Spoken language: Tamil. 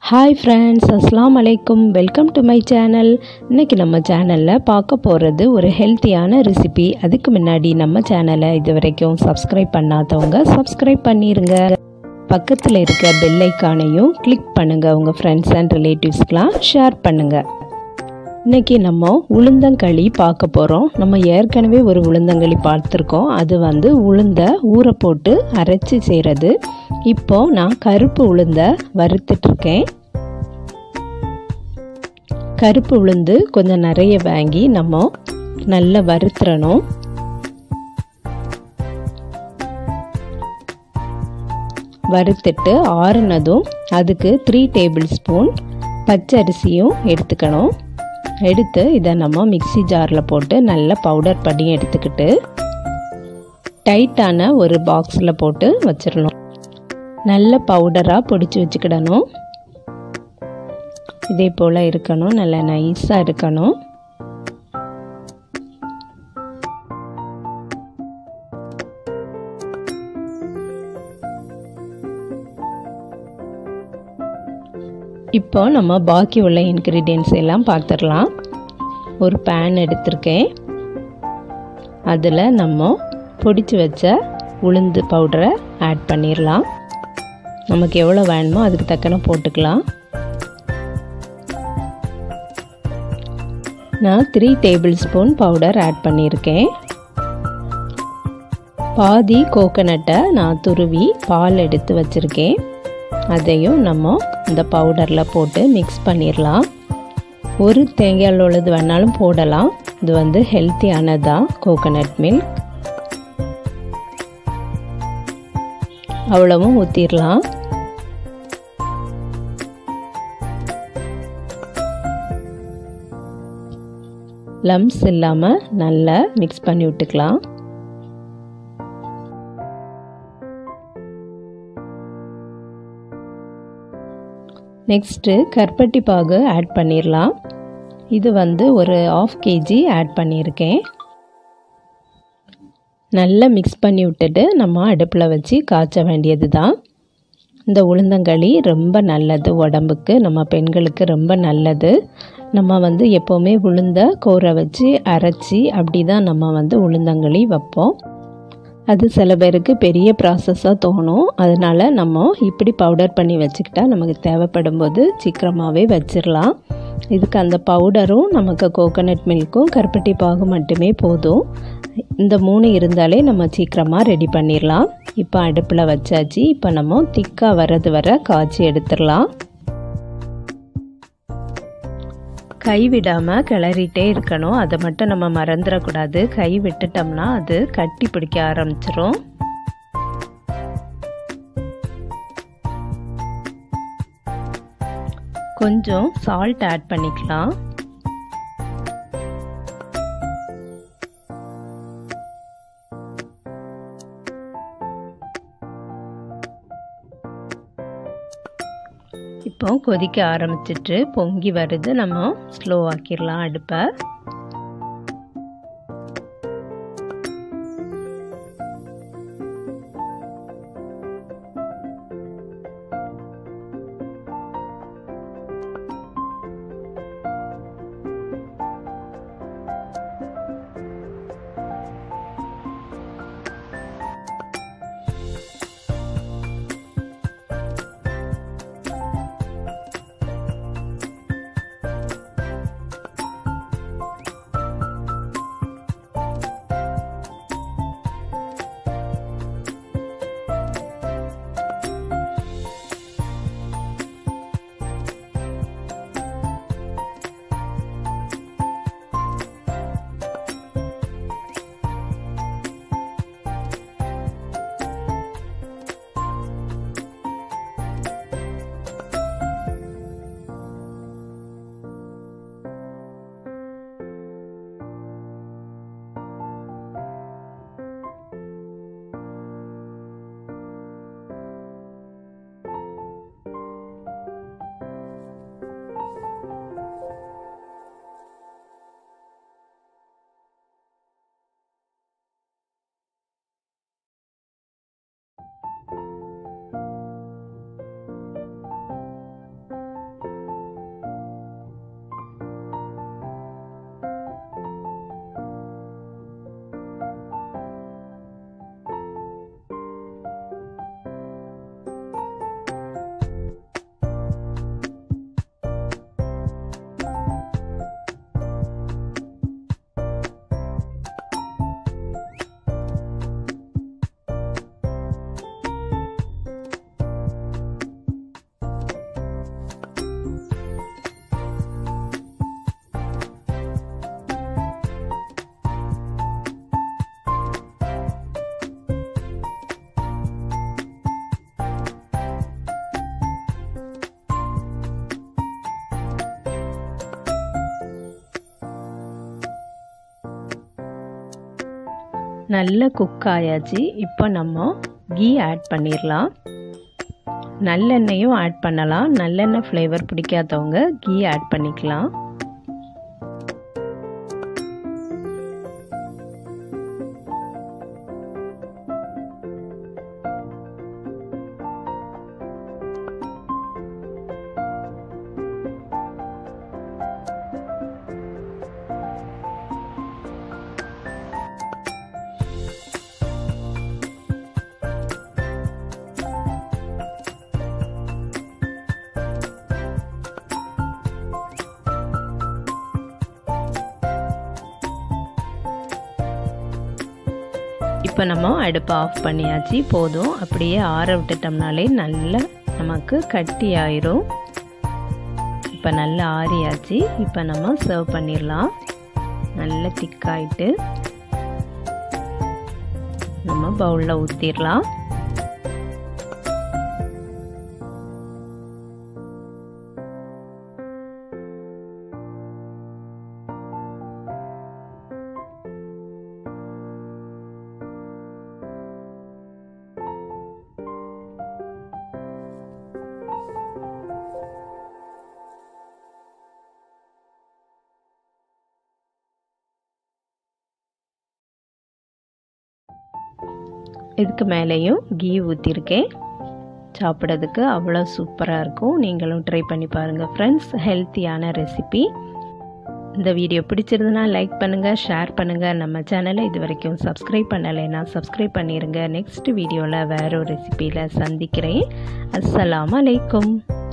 ஹாய் ஃப்ரெண்ட்ஸ் அஸ்லாம் அலைக்கும் வெல்கம் டு மை சேனல் இன்றைக்கி நம்ம சேனலில் பார்க்க போகிறது ஒரு ஹெல்த்தியான ரெசிபி அதுக்கு முன்னாடி நம்ம சேனலை இது வரைக்கும் சப்ஸ்கிரைப் பண்ணாதவங்க சப்ஸ்கிரைப் பண்ணிடுங்க பக்கத்தில் இருக்க பெல் ஐக்கானையும் கிளிக் பண்ணுங்கள் உங்கள் ஃப்ரெண்ட்ஸ் அண்ட் ரிலேட்டிவ்ஸ்க்கெலாம் ஷேர் பண்ணுங்கள் இன்றைக்கி நம்ம உளுந்தங்களி பார்க்க போகிறோம் நம்ம ஏற்கனவே ஒரு உளுந்தங்களி பார்த்துருக்கோம் அது வந்து உளுந்த ஊற போட்டு அரைச்சி செய்கிறது இப்போ நான் கருப்பு உளுந்த வறுத்துட்ருக்கேன் கருப்பு உளுந்து கொஞ்சம் நிறைய வாங்கி நம்ம நல்லா வறுத்துறணும் வறுத்துட்டு ஆறுனதும் அதுக்கு த்ரீ டேபிள் ஸ்பூன் பச்சரிசியும் எடுத்துக்கணும் எடுத்து இதை நம்ம மிக்சி ஜாரில் போட்டு நல்லா பவுடர் பண்ணி எடுத்துக்கிட்டு டைட்டான ஒரு பாக்ஸில் போட்டு வச்சிடணும் நல்ல பவுடராக பொடிச்சு வச்சுக்கிடணும் இதே போல் இருக்கணும் நல்லா நைஸாக இருக்கணும் இப்போ நம்ம பாக்கி உள்ள இன்க்ரீடியன்ஸ் எல்லாம் பார்த்துடலாம் ஒரு பேன் எடுத்திருக்கேன் அதில் நம்ம பொடிச்சு வச்ச உளுந்து பவுடரை ஆட் பண்ணிடலாம் நமக்கு எவ்வளோ வேணுமோ அதுக்கு தக்கன போட்டுக்கலாம் நான் three tablespoon powder add பண்ணியிருக்கேன் பாதி கோகனட்டை நான் துருவி பால் எடுத்து வச்சுருக்கேன் அதையும் நம்ம இந்த பவுடரில் போட்டு மிக்ஸ் பண்ணிடலாம் ஒரு தேங்காயில் உள்ளது வேணாலும் போடலாம் இது வந்து ஹெல்த்தியானதான் கோகனட் மில்க் அவ்வளவும் ஊற்றிடலாம் லம்ஸ் இல்லாமல் நல்லா மிக்ஸ் பண்ணி விட்டுக்கலாம் நெக்ஸ்ட்டு கற்பட்டி பாகு ஆட் பண்ணிடலாம் இது வந்து ஒரு ஆஃப் கேஜி ஆட் பண்ணியிருக்கேன் நல்லா மிக்ஸ் பண்ணி விட்டுட்டு நம்ம அடுப்பில் வச்சு காய்ச்ச வேண்டியது தான் இந்த உளுந்தங்களி ரொம்ப நல்லது உடம்புக்கு நம்ம பெண்களுக்கு ரொம்ப நல்லது நம்ம வந்து எப்போவுமே உளுந்த கோரை வச்சு அரைச்சி அப்படி தான் நம்ம வந்து உளுந்தங்களி வைப்போம் அது சில பேருக்கு பெரிய ப்ராசஸாக தோணும் அதனால் நம்ம இப்படி பவுடர் பண்ணி வச்சுக்கிட்டா நமக்கு தேவைப்படும் போது சீக்கிரமாகவே வச்சிடலாம் இதுக்கு அந்த பவுடரும் நமக்கு கோகோனட் மில்க்கும் கருப்பட்டி பாகு மட்டுமே போதும் இந்த மூணு இருந்தாலே நம்ம சீக்கிரமாக ரெடி பண்ணிடலாம் இப்போ அடுப்பில் வச்சாச்சு இப்போ நம்ம திக்காக வர்றது வர காய்ச்சி எடுத்துடலாம் கை விடாமல் கிளறிட்டே இருக்கணும் அதை மட்டும் நம்ம மறந்துடக்கூடாது கை விட்டுட்டோம்னா அது கட்டி பிடிக்க ஆரம்பிச்சிரும் கொஞ்சம் சால்ட் ஆட் பண்ணிக்கலாம் இப்போ கொதிக்க ஆரம்பிச்சிட்டு பொங்கி வருது நம்ம ஸ்லோ ஆக்கிடலாம் அடுப்பை நல்ல குக் ஆயாச்சு இப்போ நம்ம கீ ஆட் பண்ணிடலாம் நல்லெண்ணெயும் ஆட் பண்ணலாம் நல்லெண்ணெய் ஃப்ளேவர் பிடிக்காதவங்க கீ ஆட் பண்ணிக்கலாம் இப்போ நம்ம அடுப்பை ஆஃப் பண்ணியாச்சு போதும் அப்படியே ஆற விட்டுட்டோம்னாலே நல்லா நமக்கு கட்டி ஆயிரும் இப்போ நல்லா ஆறியாச்சு இப்போ நம்ம சர்வ் பண்ணிடலாம் நல்லா திக்காயிட்டு நம்ம பவுலில் ஊற்றிடலாம் இதுக்கு மேலேயும் கீ ஊற்றிருக்கேன் சாப்பிட்றதுக்கு அவ்வளோ சூப்பராக இருக்கும் நீங்களும் ட்ரை பண்ணி பாருங்கள் ஃப்ரெண்ட்ஸ் ஹெல்த்தியான ரெசிபி இந்த வீடியோ பிடிச்சிருந்தனா லைக் பண்ணுங்கள் ஷேர் பண்ணுங்கள் நம்ம சேனலை இது வரைக்கும் சப்ஸ்கிரைப் பண்ணலைன்னா சப்ஸ்கிரைப் பண்ணிடுங்க நெக்ஸ்ட் வீடியோவில் வேற ஒரு ரெசிப்பியில் சந்திக்கிறேன் அஸ்ஸலாமு அலைக்கும்